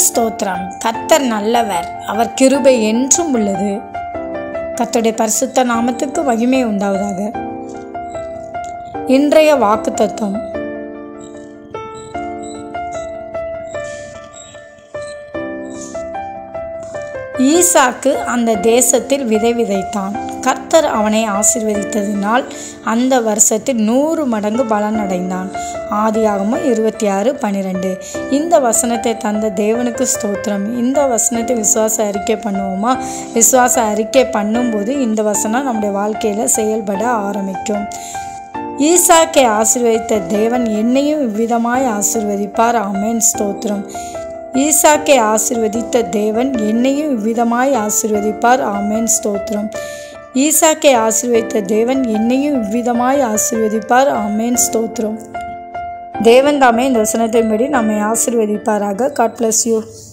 ஸ்தோத்திரம் கர்த்தர் நல்லவர் அவர் கிருபை என்றும் உள்ளது கர்த்தருடைய பரிசுத்த நாமத்துக்கு மகிமை உண்டாவதாக இன்றைய வாக்கு தத்துவம் ஈசாக்கு அந்த தேசத்தில் விதை விதைத்தான் கர்த்தர் அவனை ஆசீர்வதித்ததினால் அந்த வருஷத்தில் நூறு மடங்கு பலன் அடைந்தான் ஆதியாகமும் இருபத்தி ஆறு பன்னிரெண்டு இந்த வசனத்தை தந்த தேவனுக்கு ஸ்தோத்திரம் இந்த வசனத்தை விசுவாச அறிக்கை பண்ணுவோமா விசுவாச அறிக்கை பண்ணும்போது இந்த வசனம் நம்முடைய வாழ்க்கையில் செயல்பட ஆரம்பிக்கும் ஈசாக்கை ஆசீர்வதித்த தேவன் என்னையும் இவ்விதமாய் ஆசீர்வதிப்பார் ஆமேன் ஸ்தோத்திரம் ஈசாக்கை ஆசிர்வதித்த தேவன் என்னையும் இவ்விதமாய் ஆசிர்வதிப்பார் ஆமேன் ஸ்தோத்திரம் ஈசாக்கை ஆசிர்வதித்த தேவன் என்னையும் இவ்விதமாய் ஆசிர்வதிப்பார் ஆமேன் ஸ்தோத்திரம் தேவன் தாமே இந்த வசனத்தின்படி நம்மை ஆசிர்வதிப்பாராக காட் பிளஸ் யூ